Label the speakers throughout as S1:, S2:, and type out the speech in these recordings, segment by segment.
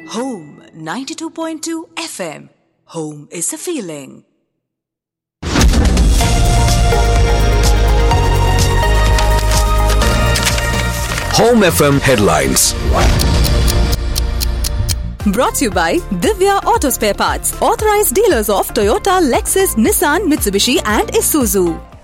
S1: Home 92.2 FM. Home is a feeling.
S2: Home FM headlines.
S1: Brought to you by Divya Auto Spare Parts, authorized dealers of Toyota, Lexus, Nissan, Mitsubishi, and Isuzu.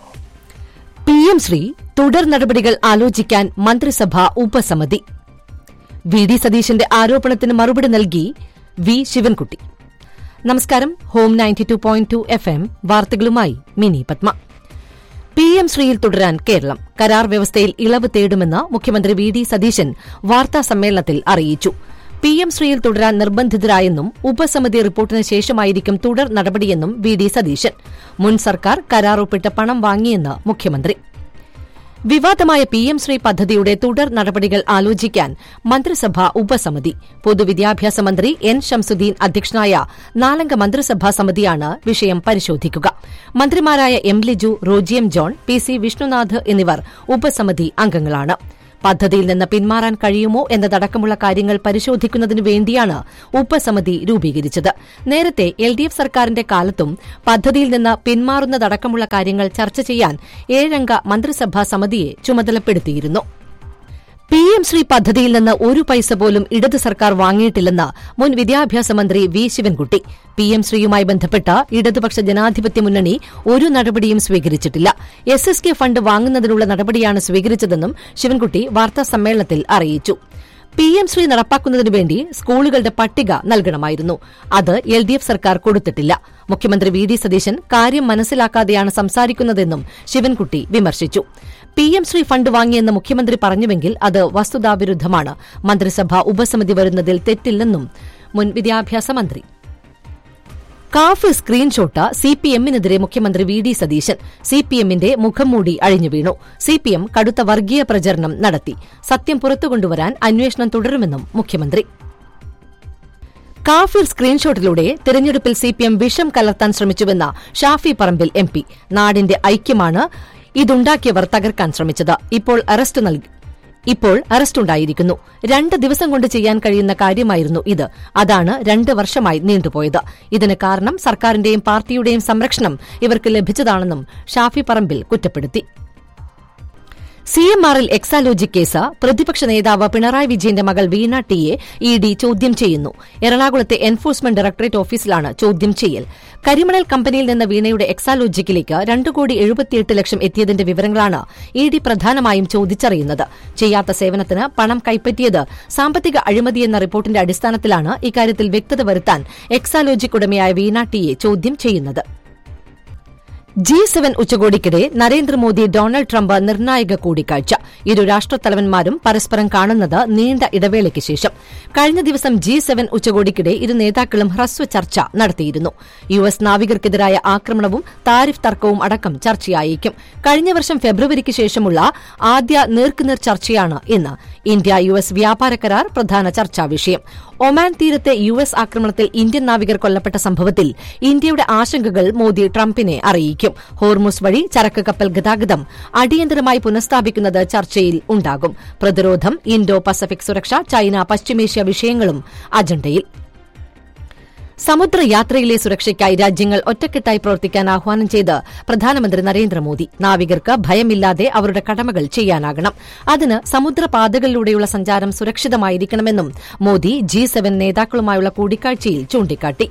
S3: P M Shri തുടർ നടപടികൾ ആലോചിക്കാൻ മന്ത്രിസഭ ഉപസമിതി V D സതീശന്റെ ആരോപണത്തിന് മറുപടി നൽകി V Sivankutty നമസ്കാരം home ninety two point two F M വാർത്തകളുമായി മിനി പത്മ പി എം ശ്രീയിൽ തുടരാൻ കേരളം കരാർ വ്യവസ്ഥയിൽ ഇളവ് തേടുമെന്ന് മുഖ്യമന്ത്രി വി ഡി സതീശൻ വാർത്താ സമ്മേളനത്തിൽ അറിയിച്ചു പി എം ശ്രീയിൽ തുടരാൻ നിർബന്ധിതരായെന്നും ഉപസമിതി റിപ്പോർട്ടിന് ശേഷമായിരിക്കും തുടർ നടപടിയെന്നും വി ഡി സതീശൻ മുൻ സർക്കാർ കരാർ ഒപ്പിട്ട് പണം വാങ്ങിയെന്ന് മുഖ്യമന്ത്രി വിവാദമായ പി എം ശ്രീ പദ്ധതിയുടെ തുടർ നടപടികൾ ആലോചിക്കാൻ മന്ത്രിസഭ ഉപസമിതി പൊതുവിദ്യാഭ്യാസ മന്ത്രി എൻ ഷംസുദ്ദീൻ അധ്യക്ഷനായ നാലംഗ മന്ത്രിസഭാ സമിതിയാണ് വിഷയം പരിശോധിക്കുക മന്ത്രിമാരായ എം ലിജു റോജിയം ജോൺ പി സി വിഷ്ണുനാഥ് എന്നിവർ ഉപസമിതി അംഗങ്ങളാണ് പദ്ധതിയിൽ നിന്ന് പിന്മാറാൻ കഴിയുമോ എന്നതടക്കമുള്ള കാര്യങ്ങൾ പരിശോധിക്കുന്നതിനു വേണ്ടിയാണ് ഉപസമിതി രൂപീകരിച്ചത് നേരത്തെ എൽ ഡി എഫ് സർക്കാരിന്റെ കാലത്തും പദ്ധതിയിൽ നിന്ന് പിന്മാറുന്നതടക്കമുള്ള കാര്യങ്ങൾ ചർച്ച ചെയ്യാൻ ഏഴംഗ മന്ത്രിസഭാ സമിതിയെ ചുമതലപ്പെടുത്തിയിരുന്നു പി എം ശ്രീ പദ്ധതിയിൽ നിന്ന് ഒരു പൈസ പോലും ഇടത് സർക്കാർ വാങ്ങിയിട്ടില്ലെന്ന് മുൻ വിദ്യാഭ്യാസ മന്ത്രി വി ശിവൻകുട്ടി പി എം ശ്രീയുമായി ബന്ധപ്പെട്ട ഇടതുപക്ഷ ജനാധിപത്യ മുന്നണി ഒരു നടപടിയും സ്വീകരിച്ചിട്ടില്ല എസ് എസ് കെ ഫണ്ട് വാങ്ങുന്നതിനുള്ള നടപടിയാണ് സ്വീകരിച്ചതെന്നും ശിവൻകുട്ടി വാർത്താ സമ്മേളനത്തിൽ അറിയിച്ചു പി എം ശ്രീ നടപ്പാക്കുന്നതിനു വേണ്ടി സ്കൂളുകളുടെ പട്ടിക നൽകണമായിരുന്നു അത് എൽ ഡി എഫ് സർക്കാർ കൊടുത്തിട്ടില്ല മുഖ്യമന്ത്രി വി ഡി സതീശൻ കാര്യം മനസ്സിലാക്കാതെയാണ് സംസാരിക്കുന്നതെന്നും ശിവൻകുട്ടി വിമർശിച്ചു പി എം ശ്രീ ഫണ്ട് വാങ്ങിയെന്ന് മുഖ്യമന്ത്രി പറഞ്ഞുവെങ്കിൽ അത് വസ്തുതാവിരുദ്ധമാണ് മന്ത്രിസഭ ഉപസമിതി വരുന്നതിൽ തെറ്റില്ലെന്നും മുൻ വിദ്യാഭ്യാസ മന്ത്രി കാഫ് സ്ക്രീൻഷോട്ട് സി പി എമ്മിനെതിരെ മുഖ്യമന്ത്രി V D Satheesan C P എമ്മിന്റെ മുഖംമൂടി അഴിഞ്ഞു വീണു സി പി എം കടുത്ത വർഗീയ പ്രചരണം നടത്തി സത്യം പുറത്തുകൊണ്ടുവരാൻ അന്വേഷണം തുടരുമെന്നും മുഖ്യമന്ത്രി കാഫിർ സ്ക്രീൻഷോട്ടിലൂടെ തെരഞ്ഞെടുപ്പിൽ സി പി എം വിഷം കലർത്താൻ ശ്രമിച്ചുവെന്ന ഷാഫി പറമ്പിൽ എം പി നാടിന്റെ ഐക്യമാണ് ഇതുണ്ടാക്കിയവർ തകർക്കാൻ ശ്രമിച്ചത് ഇപ്പോൾ അറസ്റ്റ് നൽകി ഇപ്പോൾ അറസ്റ്റുണ്ടായിരിക്കുന്നു രണ്ട് ദിവസം കൊണ്ട് ചെയ്യാൻ കഴിയുന്ന കാര്യമായിരുന്നു ഇത് അതാണ് രണ്ട് വർഷമായി നീണ്ടുപോയത് ഇതിന് കാരണം സർക്കാരിന്റെയും പാർട്ടിയുടെയും സംരക്ഷണം ഇവർക്ക് ലഭിച്ചതാണെന്നും ഷാഫി പറമ്പിൽ കുറ്റപ്പെടുത്തി സി എം ആറിൽ എക്സാലോജി കേസ് പ്രതിപക്ഷ നേതാവ് പിണറായി വിജയന്റെ മകൾ വീണ ടിയെ ഇ ഡി ചോദ്യം ചെയ്യുന്നു എറണാകുളത്തെ എൻഫോഴ്സ്മെന്റ് ഡയറക്ടറേറ്റ് ഓഫീസിലാണ് ചോദ്യം ചെയ്യൽ കരിമണൽ കമ്പനിയിൽ നിന്ന് വീണയുടെ എക്സാലോജിക്കിലേക്ക് രണ്ട് കോടി എഴുപത്തിയെട്ട് ലക്ഷം എത്തിയതിന്റെ വിവരങ്ങളാണ് ഇ ഡി പ്രധാനമായും ചോദിച്ചറിയുന്നത് ചെയ്യാത്ത സേവനത്തിന് പണം കൈപ്പറ്റിയത് സാമ്പത്തിക അഴിമതിയെന്ന റിപ്പോർട്ടിന്റെ അടിസ്ഥാനത്തിലാണ് ഇക്കാര്യത്തിൽ വ്യക്തത വരുത്താൻ എക്സാലോജിക് ഉടമയായ വീണ ടിയെ ചോദ്യം ചെയ്യുന്നത് ജി സെവൻ ഉച്ചകോടിക്കിടെ നരേന്ദ്രമോദി ഡൊണാൾഡ് ട്രംപ് നിർണായക കൂടിക്കാഴ്ച ഇരു രാഷ്ട്രത്തലവന്മാരും പരസ്പരം കാണുന്നത് നീണ്ട ഇടവേളയ്ക്ക് ശേഷം കഴിഞ്ഞ ദിവസം ജി സെവൻ ഉച്ചകോടിക്കിടെ ഇരു നേതാക്കളും ഹ്രസ്വ ചർച്ച നടത്തിയിരുന്നു യു എസ് നാവികർക്കെതിരായ ആക്രമണവും താരിഫ് തർക്കവും അടക്കം ചർച്ചയായേക്കും കഴിഞ്ഞ വർഷം ഫെബ്രുവരിക്ക് ശേഷമുള്ള ആദ്യ നേർക്കുനേർ ചർച്ചയാണ് ഇന്ന് ഇന്ത്യ യു എസ് വ്യാപാര കരാർ പ്രധാന ചർച്ചാ വിഷയം ഒമാൻ തീരത്തെ യു എസ് ആക്രമണത്തിൽ ഇന്ത്യൻ നാവികർ കൊല്ലപ്പെട്ട സംഭവത്തിൽ ഇന്ത്യയുടെ ആശങ്കകൾ മോദി ട്രംപിനെ അറിയിക്കും ഹോർമുസ് വഴി ചരക്ക് കപ്പൽ ഗതാഗതം അടിയന്തരമായി പുനഃസ്ഥാപിക്കുന്നത് ചർച്ചയിൽ ഉണ്ടാകും പ്രതിരോധം ഇൻഡോ പസഫിക് സുരക്ഷ ചൈന പശ്ചിമേഷ്യ വിഷയങ്ങളും അജണ്ടയിൽ സമുദ്രയാത്രയിലെ സുരക്ഷയ്ക്കായി രാജ്യങ്ങൾ ഒറ്റക്കെട്ടായി പ്രവർത്തിക്കാൻ ആഹ്വാനം ചെയ്ത് പ്രധാനമന്ത്രി നരേന്ദ്രമോദി നാവികർക്ക് ഭയമില്ലാതെ അവരുടെ കടമകൾ ചെയ്യാനാകണം അതിന് സമുദ്രപാതകളിലൂടെയുള്ള സഞ്ചാരം സുരക്ഷിതമായിരിക്കണമെന്നും മോദി ജി സെവൻ നേതാക്കളുമായുള്ള കൂടിക്കാഴ്ചയിൽ ചൂണ്ടിക്കാട്ടി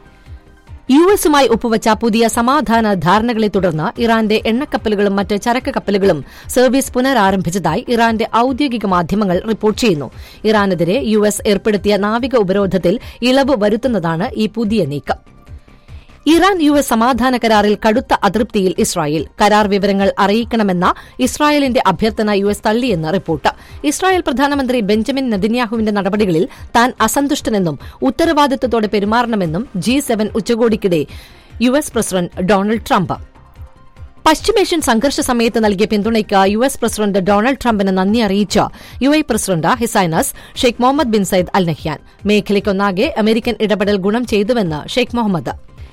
S3: യു എസുമായി ഒപ്പുവച്ച പുതിയ സമാധാന ധാരണകളെ തുടർന്ന് ഇറാന്റെ എണ്ണക്കപ്പലുകളും മറ്റ് ചരക്ക് കപ്പലുകളും സർവീസ് പുനരാരംഭിച്ചതായി ഇറാന്റെ ഔദ്യോഗിക മാധ്യമങ്ങൾ റിപ്പോർട്ട് ചെയ്യുന്നു ഇറാനെതിരെ യു എസ് ഏർപ്പെടുത്തിയ നാവിക ഉപരോധത്തിൽ ഇളവ് വരുത്തുന്നതാണ് ഈ പുതിയ നീക്കം ഇറാൻ യു എസ് സമാധാന കരാറിൽ കടുത്ത അതൃപ്തിയിൽ ഇസ്രായേൽ കരാർ വിവരങ്ങൾ അറിയിക്കണമെന്ന ഇസ്രായേലിന്റെ അഭ്യർത്ഥന യു എസ് തള്ളിയെന്ന് റിപ്പോർട്ട് ഇസ്രായേൽ പ്രധാനമന്ത്രി ബെഞ്ചമിൻ നെതന്യാഹുവിന്റെ നടപടികളിൽ താൻ അസന്തുഷ്ടനെന്നും ഉത്തരവാദിത്തത്തോടെ പെരുമാറണമെന്നും ജി സെവൻ ഉച്ചകോടിക്കിടെ U S president Donald Trump പശ്ചിമേഷ്യൻ സംഘർഷ സമയത്ത് നൽകിയ പിന്തുണയ്ക്ക് യു എസ് പ്രസിഡന്റ് ഡൊണാൾഡ് ട്രംപിന് നന്ദി അറിയിച്ച U A president his highness Sheikh Mohammed bin Zayed Al Nahyan മേഖലയ്ക്കൊന്നാകെ അമേരിക്കൻ ഇടപെടൽ ഗുണം ചെയ്തുവെന്ന് ഷെയ്ഖ് മുഹമ്മദ്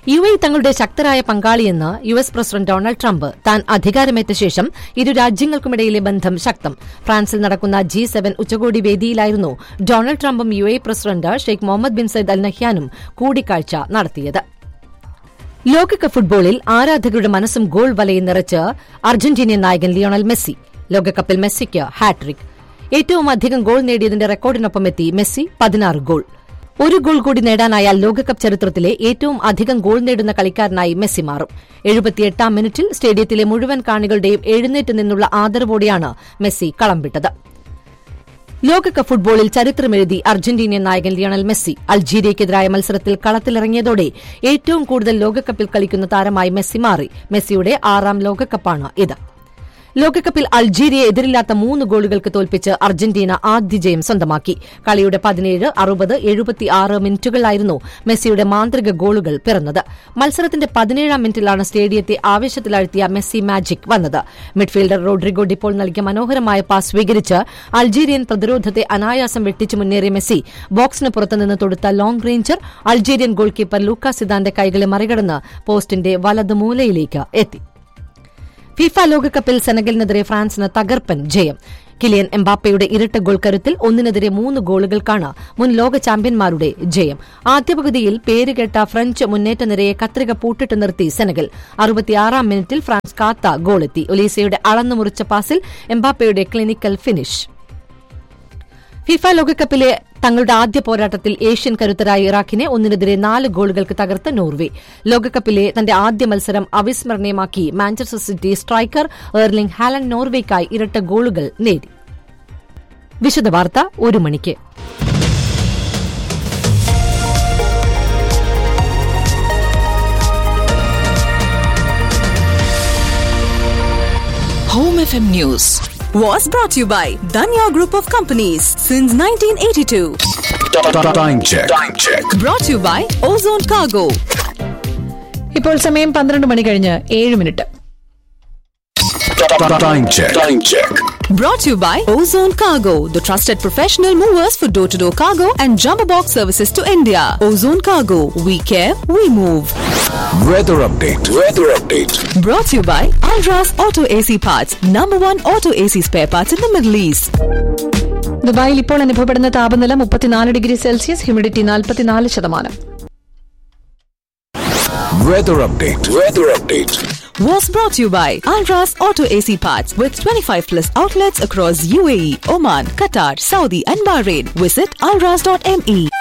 S3: യു എ തങ്ങളുടെ ശക്തരായ പങ്കാളിയെന്ന് U S president Donald Trump താൻ അധികാരമേറ്റ ശേഷം ഇരു രാജ്യങ്ങൾക്കുമിടയിലെ ബന്ധം ശക്തം ഫ്രാൻസിൽ നടക്കുന്ന ജി സെവൻ ഉച്ചകോടി വേദിയിലായിരുന്നു ഡൊണാൾഡ് ട്രംപും U A president Sheikh Mohammed bin Zayed Al നഹ്യാനും കൂടിക്കാഴ്ച നടത്തിയത് ലോകകപ്പ് ഫുട്ബോളിൽ ആരാധകരുടെ മനസ്സും ഗോൾ വലയിൽ നിറച്ച് അർജന്റീനിയൻ നായകൻ ലിയോണൽ മെസ്സി ലോകകപ്പിൽ മെസ്സിക്ക് ഹാട്രിക് ഏറ്റവും അധികം ഗോൾ നേടിയതിന്റെ റെക്കോർഡിനൊപ്പം എത്തി മെസ്സി പതിനാറ് ഗോൾ ഒരു ഗോൾ കൂടി നേടാനായാൽ ലോകകപ്പ് ചരിത്രത്തിലെ ഏറ്റവും അധികം ഗോൾ നേടുന്ന കളിക്കാരനായി മെസ്സി മാറും എഴുപത്തിയെട്ടാം മിനിറ്റിൽ സ്റ്റേഡിയത്തിലെ മുഴുവൻ കാണികളുടെയും എഴുന്നേറ്റ് നിന്നുള്ള ആദരവോടെയാണ് മെസ്സി കളം വിട്ടത് ലോകകപ്പ് ഫുട്ബോളിൽ ചരിത്രമെഴുതി അർജന്റീനിയൻ നായകൻ ലിയണൽ മെസ്സി അൾജീരിയയ്ക്കെതിരായ മത്സരത്തിൽ കളത്തിലിറങ്ങിയതോടെ ഏറ്റവും കൂടുതൽ ലോകകപ്പിൽ കളിക്കുന്ന താരമായി മെസ്സി മാറി മെസ്സിയുടെ ആറാം ലോകകപ്പാണ് ഇത് ലോകകപ്പിൽ അൾജീരിയയെ എതിരില്ലാത്ത മൂന്ന് ഗോളുകൾക്ക് തോൽപ്പിച്ച് അർജന്റീന ആദ്യ ജയം സ്വന്തമാക്കി കളിയുടെ പതിനേഴ് അറുപത് എഴുപത്തിയാറ് മിനിറ്റുകളിലായിരുന്നു മെസ്സിയുടെ മാന്ത്രിക ഗോളുകൾ പിറന്നത് മത്സരത്തിന്റെ പതിനേഴാം മിനിറ്റിലാണ് സ്റ്റേഡിയത്തെ ആവേശത്തിലാഴ്ത്തിയ മെസ്സി മാജിക് വന്നത് മിഡ്ഫീൽഡർ റോഡ്രിഗോ ഡിപ്പോൾ നൽകിയ മനോഹരമായ പാസ് സ്വീകരിച്ച് അൾജീരിയൻ പ്രതിരോധത്തെ അനായാസം വെട്ടിച്ചു മുന്നേറിയ മെസ്സി ബോക്സിന് പുറത്തുനിന്ന് തൊടുത്ത long ranger Algerian goalkeeper Luca സിദാന്റെ കൈകളെ മറികടന്ന് പോസ്റ്റിന്റെ വലത് മൂലയിലേക്ക് എത്തി ഫിഫ ലോകകപ്പിൽ സെനഗലിനെതിരെ ഫ്രാൻസിന് തകർപ്പൻ ജയം കിലിയൻ എംബാപ്പയുടെ ഇരട്ട ഗോൾ കരുത്തിൽ ഒന്നിനെതിരെ മൂന്ന് ഗോളുകൾക്കാണ് മുൻ ലോക ചാമ്പ്യന്മാരുടെ ജയം ആദ്യ പകുതിയിൽ പേരുകേട്ട ഫ്രഞ്ച് മുന്നേറ്റ നിരയെ കത്രിക പൂട്ടിട്ട് നിർത്തി സെനഗൽ അറുപത്തിയാറാം മിനിറ്റിൽ ഫ്രാൻസ് കാത്ത ഗോളെത്തി ഒലീസയുടെ അളന്നുമുറിച്ച പാസിൽ എംബാപ്പയുടെ ക്ലിനിക്കൽ ഫിനിഷ് ഫിഫ ലോകകപ്പിലെ തങ്ങളുടെ ആദ്യ പോരാട്ടത്തിൽ ഏഷ്യൻ കരുത്തരായ ഇറാഖിനെ ഒന്നിനെതിരെ നാല് ഗോളുകൾക്ക് തകർത്ത് നോർവെ ലോകകപ്പിലെ തന്റെ ആദ്യ മത്സരം അവിസ്മരണീയമാക്കി Manchester City striker Erling Haaland നോർവേക്കായി ഇരട്ട ഗോളുകൾ നേടി വിശദവാർത്ത ഒരു മണിക്ക്
S1: Home FM News was brought to you by Danya Group of Companies since 1982.
S2: Time check. Time check.
S1: Brought to you by Ozone Cargo.
S4: ഇപ്പോൾ സമയം പന്ത്രണ്ട് മണി കഴിഞ്ഞ് ഏഴ് minute
S2: Time check. Time check.
S1: Brought to you by Ozone Cargo, the trusted professional movers for door to door cargo and jumbo box services to India. Ozone Cargo, we care, we move.
S2: Weather update. Weather update.
S1: Brought to you by Alras Auto AC Parts, number one auto AC spare parts in the Middle East.
S4: ദുബായിൽ ഇപ്പോൾ അനുഭവപ്പെടുന്ന താപനില മുപ്പത്തിനാല് degree Celsius humidity നാൽപ്പത്തിനാല് ശതമാനം
S2: Weather update. Weather update.
S1: Was brought to you by Alras Auto AC Parts with 25 plus outlets across UAE, Oman, Qatar, Saudi, and Bahrain. Visit alras.me.